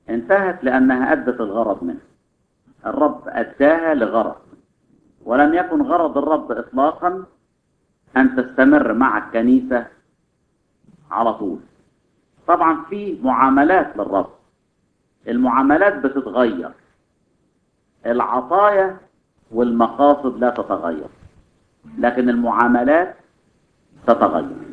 انتهت لأنها أدت الغرض منها الرب أداها لغرض ولم يكن غرض الرب إطلاقا أن تستمر مع الكنيسة على طول طبعا في معاملات للرب المعاملات بتتغير العطايا والمقاصد لا تتغير لكن المعاملات تتغير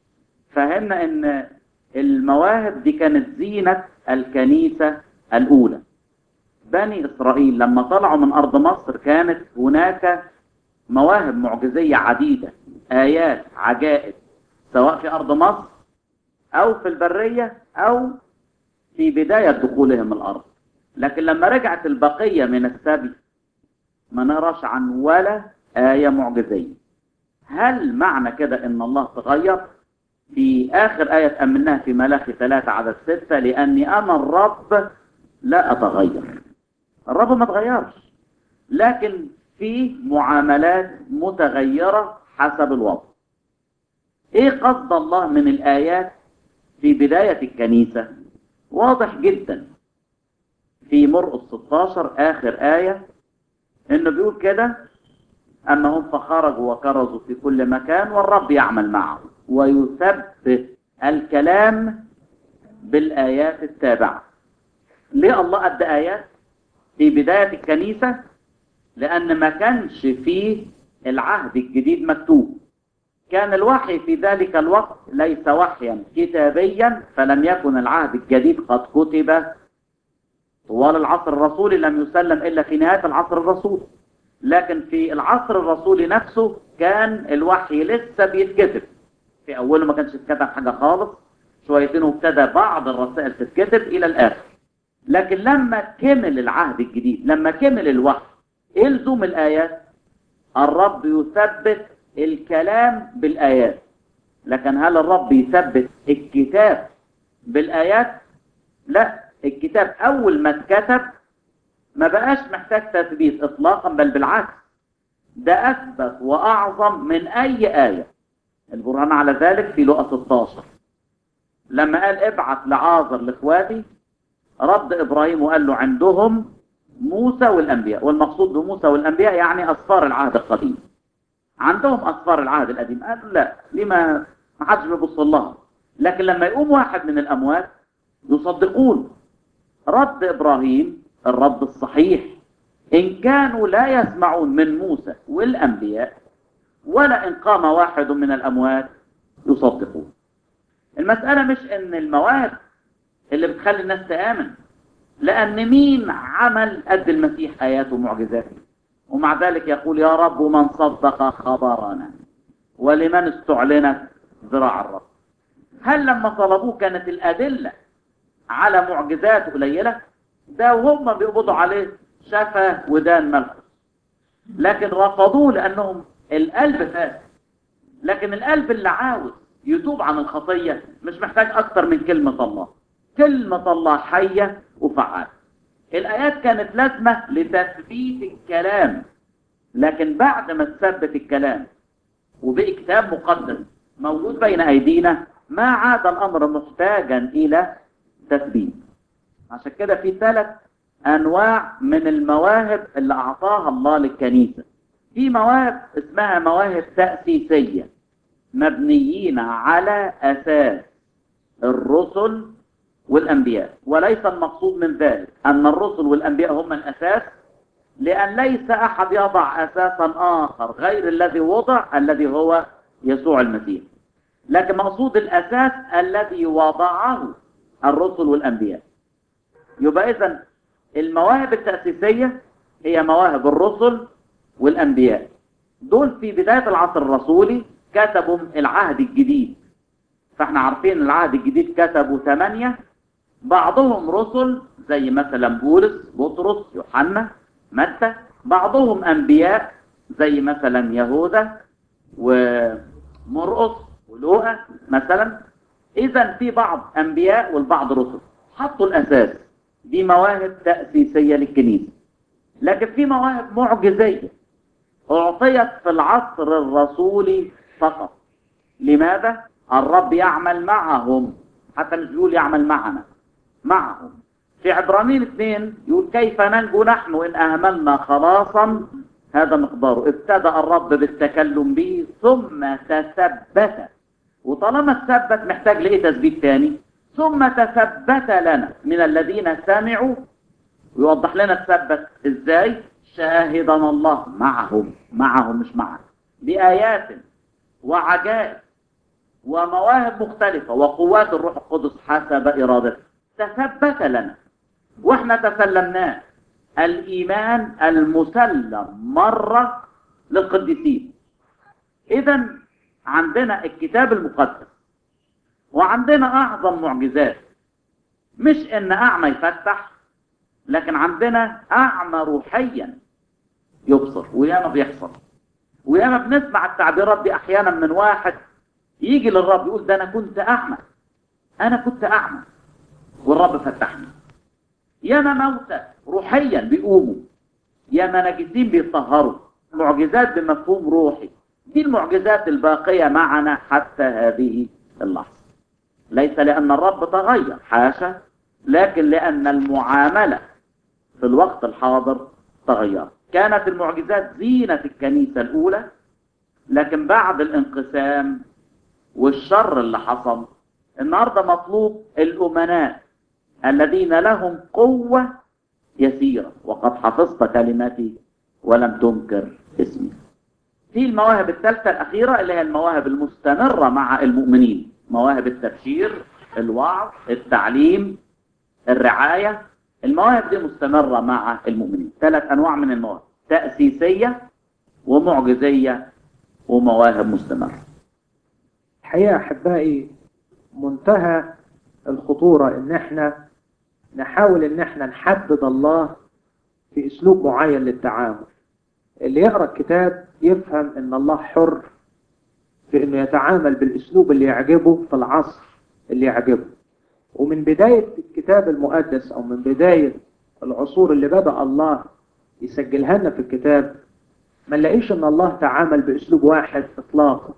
فهمنا ان المواهب دي كانت زينة الكنيسة الأولى بني إسرائيل لما طلعوا من أرض مصر كانت هناك مواهب معجزية عديدة آيات عجائب سواء في أرض مصر أو في البرية أو في بداية دخولهم الأرض لكن لما رجعت البقية من السبي ما نراش عن ولا آية معجزية هل معنى كده إن الله تغير في آخر آية تأملناها في ملاخي ثلاثة عدد ستة لأني أنا الرب لا أتغير الرب ما تغيرش لكن في معاملات متغيرة حسب الوضع ايه قصد الله من الآيات في بداية الكنيسة واضح جدا في مرقس 16 آخر آية إنه بيقول كده أما هم فخرجوا وكرزوا في كل مكان والرب يعمل معهم ويثبت الكلام بالآيات التابعة ليه الله أدى آيات في بداية الكنيسة لأن ما كانش فيه العهد الجديد مكتوب كان الوحي في ذلك الوقت ليس وحيا كتابيا فلم يكن العهد الجديد قد كتب طوال العصر الرسولي لم يسلم إلا في نهاية العصر الرسولي لكن في العصر الرسولي نفسه كان الوحي لسه بيتكتب في أوله ما كانش اتكتب حاجة خالص شويتين وابتدى بعض الرسائل تتكتب إلى الآخر لكن لما كمل العهد الجديد لما كمل الوحي ايه لزوم الآيات الرب يثبت الكلام بالآيات لكن هل الرب يثبت الكتاب بالآيات لا الكتاب أول ما اتكتب ما بقاش محتاج تثبيت إطلاقا بل بالعكس ده أثبت وأعظم من أي آية البرهان على ذلك في لقى 16 لما قال ابعث لعازر لاخواتي رد إبراهيم وقال له عندهم موسى والأنبياء والمقصود بموسى والأنبياء يعني أسفار العهد القديم عندهم أسفار العهد القديم قال لا لما ما حدش بيبص لها لكن لما يقوم واحد من الأموات يصدقون رد إبراهيم الرد الصحيح إن كانوا لا يسمعون من موسى والأنبياء ولا إن قام واحد من الأموات يصدقون المسألة مش إن المواهب اللي بتخلي الناس تآمن لأن مين عمل قد المسيح آيات ومعجزات ومع ذلك يقول يا رب من صدق خبرنا ولمن استعلنت ذراع الرب هل لما طلبوه كانت الأدلة على معجزات قليلة ده وهم بيقبضوا عليه شفا ودان ملكس لكن رفضوه لأنهم القلب فات لكن القلب اللي عاوز يتوب عن الخطية مش محتاج أكتر من كلمة الله كلمة الله حية وفعالة الآيات كانت لازمة لتثبيت الكلام لكن بعد ما تثبت الكلام وبقي كتاب مقدس موجود بين أيدينا ما عاد الأمر محتاجا إلى تثبيت عشان كده في ثلاث أنواع من المواهب اللي أعطاها الله للكنيسة في مواهب اسمها مواهب تأسيسية مبنيين على أساس الرسل والأنبياء وليس المقصود من ذلك أن الرسل والأنبياء هم الأساس لأن ليس أحد يضع أساسا آخر غير الذي وضع الذي هو يسوع المسيح لكن مقصود الأساس الذي وضعه الرسل والأنبياء يبقى إذن المواهب التأسيسية هي مواهب الرسل والأنبياء دول في بداية العصر الرسولي كتبوا العهد الجديد فاحنا عارفين العهد الجديد كتبوا ثمانية بعضهم رسل زي مثلا بولس بطرس يوحنا متى بعضهم أنبياء زي مثلا يهوذا ومرقس ولوقا مثلا إذا في بعض أنبياء والبعض رسل حطوا الأساس دي مواهب تأسيسية للكنيسة لكن في مواهب معجزية أعطيت في العصر الرسولي فقط لماذا؟ الرب يعمل معهم حتى مش بيقول يعمل معنا معهم في عبرانيين اثنين يقول كيف ننجو نحن إن أهملنا خلاصا هذا مقداره ابتدأ الرب بالتكلم به ثم تثبت وطالما تثبت محتاج لإيه تثبيت تاني ثم تثبت لنا من الذين سمعوا ويوضح لنا تثبت ازاي شاهدنا الله معهم معهم مش معنا بآيات وعجائب ومواهب مختلفة وقوات الروح القدس حسب إرادته تثبت لنا واحنا تسلمناه الإيمان المسلم مرة للقديسين إذا عندنا الكتاب المقدس وعندنا أعظم معجزات مش إن أعمى يفتح لكن عندنا أعمى روحيا يبصر وياما بيحصل وياما بنسمع التعبيرات دي أحيانا من واحد يجي للرب يقول ده أنا كنت أعمى أنا كنت أعمى والرب فتحني ياما موتى روحيا بيقوموا ياما نجسين بيطهروا معجزات بمفهوم روحي دي المعجزات الباقية معنا حتى هذه اللحظة ليس لأن الرب تغير حاشا لكن لأن المعاملة في الوقت الحاضر تغير كانت المعجزات زينة الكنيسة الأولى لكن بعد الانقسام والشر اللي حصل النهاردة مطلوب الأمناء الذين لهم قوة يسيرة وقد حفظت كلمتي ولم تنكر اسمي في المواهب الثالثة الأخيرة اللي هي المواهب المستمرة مع المؤمنين مواهب التبشير الوعظ التعليم الرعاية المواهب دي مستمرة مع المؤمنين ثلاث أنواع من المواهب تأسيسية ومعجزية ومواهب مستمرة الحقيقة أحبائي منتهى الخطورة إن إحنا نحاول إن إحنا نحدد الله في أسلوب معين للتعامل اللي يقرأ الكتاب يفهم إن الله حر في إنه يتعامل بالأسلوب اللي يعجبه في العصر اللي يعجبه ومن بداية الكتاب المقدس أو من بداية العصور اللي بدأ الله يسجلها لنا في الكتاب ما نلاقيش إن الله تعامل بأسلوب واحد إطلاقا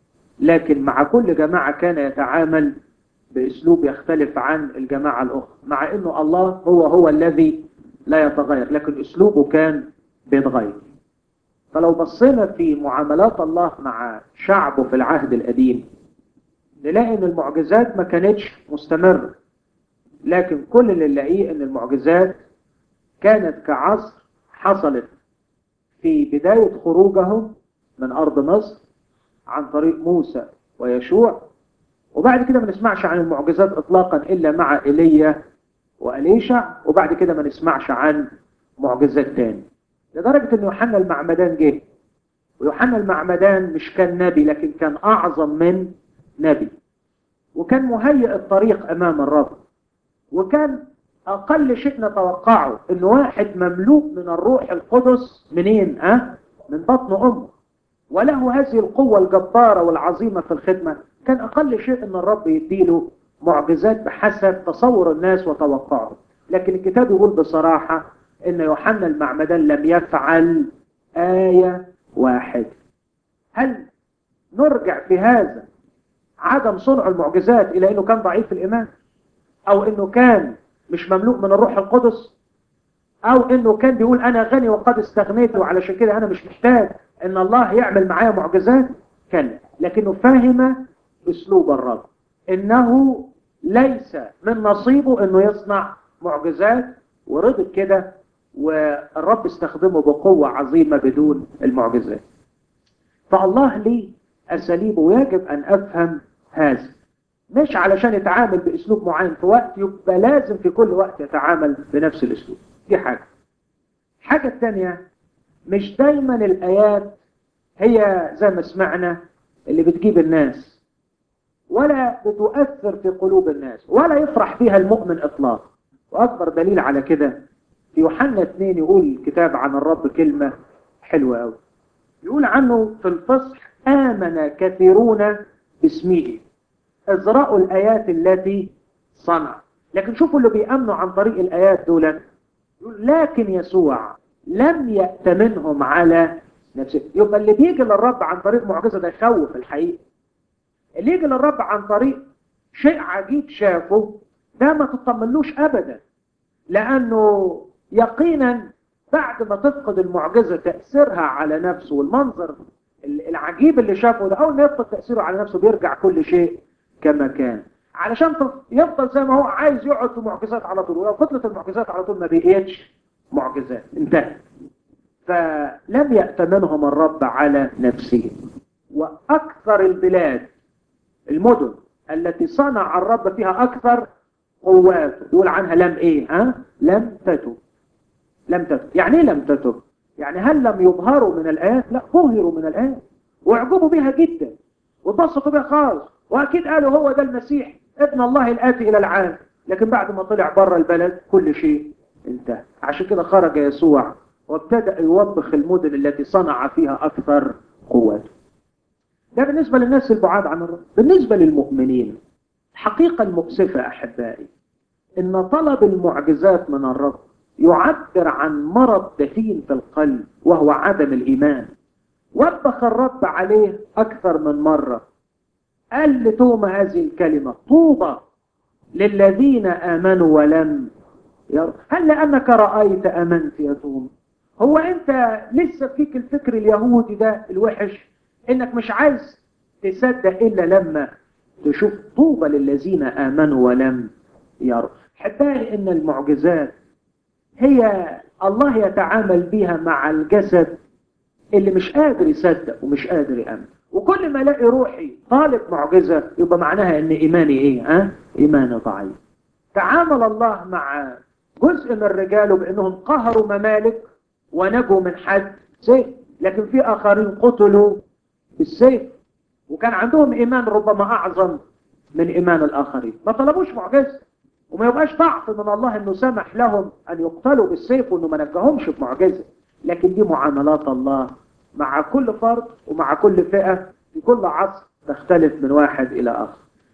لكن مع كل جماعة كان يتعامل بأسلوب يختلف عن الجماعة الأخرى مع أنه الله هو هو الذي لا يتغير لكن أسلوبه كان بيتغير فلو بصينا في معاملات الله مع شعبه في العهد القديم نلاقي ان المعجزات ما كانتش مستمرة لكن كل اللي نلاقيه ان المعجزات كانت كعصر حصلت في بداية خروجهم من أرض مصر عن طريق موسى ويشوع وبعد كده ما نسمعش عن المعجزات إطلاقا إلا مع إيليا وأليشع وبعد كده ما نسمعش عن معجزات تاني لدرجة أن يوحنا المعمدان جه ويوحنا المعمدان مش كان نبي لكن كان أعظم من نبي وكان مهيئ الطريق أمام الرب وكان أقل شيء نتوقعه أن واحد مملوء من الروح القدس منين؟ أه؟ من بطن أمه وله هذه القوة الجبارة والعظيمة في الخدمة كان أقل شيء أن الرب يديله معجزات بحسب تصور الناس وتوقعه لكن الكتاب يقول بصراحة أن يوحنا المعمدان لم يفعل آية واحدة هل نرجع في هذا عدم صنع المعجزات إلى أنه كان ضعيف الإيمان أو أنه كان مش مملوء من الروح القدس أو أنه كان بيقول أنا غني وقد استغنيت وعلشان كده أنا مش محتاج أن الله يعمل معايا معجزات كان لكنه فهم أسلوب الرب إنه ليس من نصيبه أنه يصنع معجزات ورضي كده والرب استخدمه بقوة عظيمة بدون المعجزات فالله ليه أساليبه ويجب أن أفهم هذا مش علشان يتعامل بأسلوب معين في وقت يبقى لازم في كل وقت يتعامل بنفس الأسلوب دي حاجة الحاجة الثانية مش دايما الآيات هي زي ما سمعنا اللي بتجيب الناس ولا بتؤثر في قلوب الناس ولا يفرح فيها المؤمن إطلاقا وأكبر دليل على كده في يوحنا 2 يقول الكتاب عن الرب كلمة حلوة قوي يقول عنه في الفصح آمن كثيرون باسمه ازرعوا الآيات التي صنع لكن شوفوا اللي بيأمنوا عن طريق الآيات دول يقول لكن يسوع لم يأتمنهم على نفسه يبقى اللي بيجي للرب عن طريق معجزة ده يخوف الحقيقة اللي يجي للرب عن طريق شيء عجيب شافه ده ما تطمنلوش أبدا لأنه يقينا بعد ما تفقد المعجزة تأثيرها على نفسه والمنظر العجيب اللي شافه ده أول ما يفقد تأثيره على نفسه بيرجع كل شيء كما كان علشان يفضل زي ما هو عايز يقعد في معجزات على طول ولو فضلت المعجزات على طول ما بقيتش معجزات انتهت فلم يأتمنهم الرب على نفسه وأكثر البلاد المدن التي صنع الرب فيها أكثر قواته يقول عنها لم إيه ها لم تتب لم تتب يعني إيه لم تتب يعني هل لم يظهروا من الآيات لا ظهروا من الآيات واعجبوا بها جدا واتبسطوا بها خالص وأكيد قالوا هو ده المسيح ابن الله الآتي إلى العالم لكن بعد ما طلع بره البلد كل شيء انتهى عشان كده خرج يسوع وابتدأ يوبخ المدن التي صنع فيها أكثر قواته ده بالنسبة للناس البعاد عن الرب بالنسبة للمؤمنين الحقيقة المؤسفة أحبائي إن طلب المعجزات من الرب يعبر عن مرض دفين في القلب وهو عدم الإيمان وبخ الرب عليه أكثر من مرة قال لتوما هذه الكلمة طوبى للذين آمنوا ولم يروا هل لأنك رأيت أمنت يا توما هو أنت لسه فيك الفكر اليهودي ده الوحش إنك مش عايز تصدق إلا لما تشوف طوبى للذين آمنوا ولم يروا حبائي إن المعجزات هي الله يتعامل بها مع الجسد اللي مش قادر يصدق ومش قادر يأمن وكل ما الاقي روحي طالب معجزة يبقى معناها ان ايماني ايه ها ايماني ضعيف تعامل الله مع جزء من رجاله بانهم قهروا ممالك ونجوا من حد سيف لكن في اخرين قتلوا بالسيف وكان عندهم ايمان ربما اعظم من ايمان الاخرين ما طلبوش معجزة وما يبقاش ضعف من الله انه سمح لهم ان يقتلوا بالسيف وانه ما نجاهمش بمعجزة لكن دي معاملات الله مع كل فرد ومع كل فئة في كل عصر تختلف من واحد إلى آخر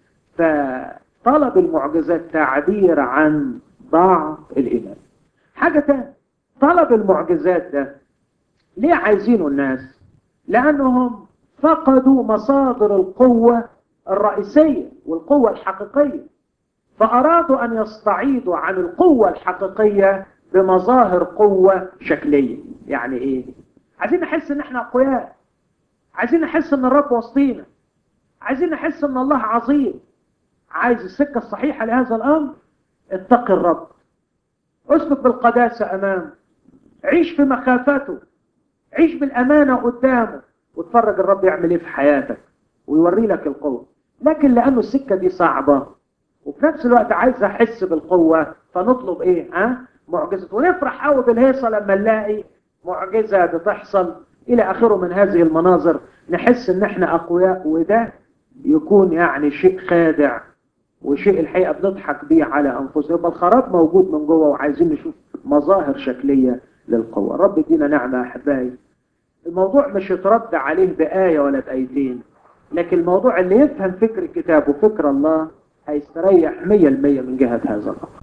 فطلب المعجزات تعبير عن ضعف الإيمان حاجة تانية طلب المعجزات ده ليه عايزينه الناس لأنهم فقدوا مصادر القوة الرئيسية والقوة الحقيقية فأرادوا أن يستعيضوا عن القوة الحقيقية بمظاهر قوة شكلية يعني إيه عايزين نحس ان احنا اقوياء عايزين نحس ان الرب وسطينا عايزين نحس ان الله عظيم عايز السكة الصحيحة لهذا الامر اتق الرب اسلك بالقداسة امامه عيش في مخافته عيش بالامانة قدامه وتفرج الرب يعمل ايه في حياتك ويوري لك القوة لكن لانه السكة دي صعبة وفي نفس الوقت عايز احس بالقوة فنطلب ايه ها معجزة ونفرح قوي بالهيصة لما نلاقي معجزة بتحصل إلى آخره من هذه المناظر نحس إن إحنا أقوياء وده يكون يعني شيء خادع وشيء الحقيقة بنضحك بيه على أنفسنا يبقى الخراب موجود من جوه وعايزين نشوف مظاهر شكلية للقوة رب يدينا نعمة أحبائي الموضوع مش يترد عليه بآية ولا بآيتين لكن الموضوع اللي يفهم فكر الكتاب وفكر الله هيستريح مية المية من جهة هذا الأمر